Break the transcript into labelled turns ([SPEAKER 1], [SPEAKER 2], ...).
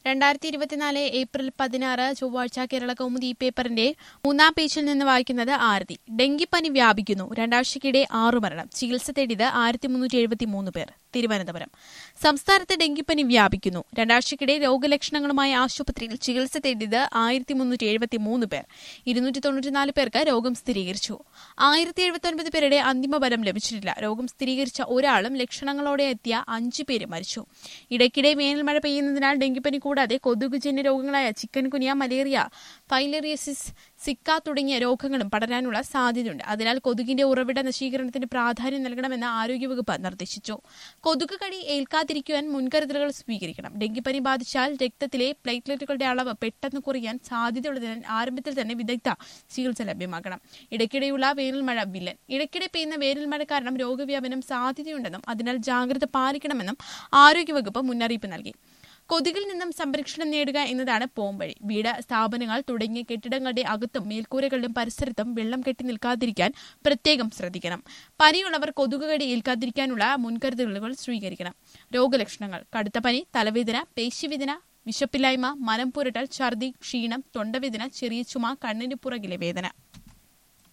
[SPEAKER 1] രണ്ടായിരത്തി ഇരുപത്തിനാല് ഏപ്രിൽ പതിനാറ് ചൊവ്വാഴ്ച കേരള കൗമുദി പേപ്പറിന്റെ മൂന്നാം പേജിൽ നിന്ന് വായിക്കുന്നത് ആരതി ഡെങ്കിപ്പനി വ്യാപിക്കുന്നു രണ്ടാഴ്ചയ്ക്കിടെ ആറു മരണം ചികിത്സ തേടിയത് ആയിരത്തി മുന്നൂറ്റി എഴുപത്തി മൂന്ന് പേർ തിരുവനന്തപുരം സംസ്ഥാനത്ത് ഡെങ്കിപ്പനി വ്യാപിക്കുന്നു രണ്ടാഴ്ചയ്ക്കിടെ രോഗലക്ഷണങ്ങളുമായി ആശുപത്രിയിൽ ചികിത്സ തേടിയത് ആയിരത്തി മുന്നൂറ്റി എഴുപത്തി മൂന്ന് പേർ ഇരുന്നൂറ്റി തൊണ്ണൂറ്റിനാല് പേർക്ക് രോഗം സ്ഥിരീകരിച്ചു ആയിരത്തി എഴുപത്തി ഒൻപത് പേരുടെ അന്തിമ ഫലം ലഭിച്ചിട്ടില്ല രോഗം സ്ഥിരീകരിച്ച ഒരാളും ലക്ഷണങ്ങളോടെ എത്തിയ അഞ്ചു പേര് മരിച്ചു ഇടയ്ക്കിടെ വേനൽ മഴ പെയ്യുന്നതിനാൽ ഡെങ്കിപ്പനി കൂടാതെ കൊതുകുജന്യ രോഗങ്ങളായ chikungunya malaria filariasis Zika തുടങ്ങിയ രോഗങ്ങളും പടരാനുള്ള സാധ്യതയുണ്ട് അതിനാൽ കൊതുകിന്റെ ഉറവിട നശീകരണത്തിന് പ്രാധാന്യം നൽകണമെന്ന് ആരോഗ്യവകുപ്പ് നിർദ്ദേശിച്ചു കൊതുക് കടി ഏൽക്കാതിരിക്കുവാൻ മുൻകരുതലുകൾ സ്വീകരിക്കണം ഡെങ്കിപ്പനി ബാധിച്ചാൽ രക്തത്തിലെ പ്ലേറ്റ്ലെറ്റുകളുടെ അളവ് പെട്ടെന്ന് കുറയാൻ സാധ്യതയുള്ളതിനാൽ ആരംഭത്തിൽ തന്നെ വിദഗ്ധ ചികിത്സ ലഭ്യമാക്കണം ഇടയ്ക്കിടെയുള്ള വേനൽ മഴ വില്ലൻ ഇടയ്ക്കിടെ പെയ്യുന്ന വേനൽ മഴ കാരണം രോഗവ്യാപനം സാധ്യതയുണ്ടെന്നും അതിനാൽ ജാഗ്രത പാലിക്കണമെന്നും ആരോഗ്യവകുപ്പ് മുന്നറിയിപ്പ് നൽകി കൊതുകിൽ നിന്നും സംരക്ഷണം നേടുക എന്നതാണ് പോംവഴി വീട് സ്ഥാപനങ്ങൾ തുടങ്ങിയ കെട്ടിടങ്ങളുടെ അകത്തും മേൽക്കൂരകളിലും പരിസരത്തും വെള്ളം കെട്ടി നിൽക്കാതിരിക്കാൻ പ്രത്യേകം ശ്രദ്ധിക്കണം പനിയുള്ളവർ കൊതുകുകടി ഏൽക്കാതിരിക്കാനുള്ള മുൻകരുതലുകൾ സ്വീകരിക്കണം രോഗലക്ഷണങ്ങൾ കടുത്ത പനി തലവേദന പേശിവേദന വിശപ്പില്ലായ്മ മനം പുരട്ടൽ ഛർദി ക്ഷീണം തൊണ്ടവേദന ചെറിയ ചുമ കണ്ണിന് പുറകിലെ വേദന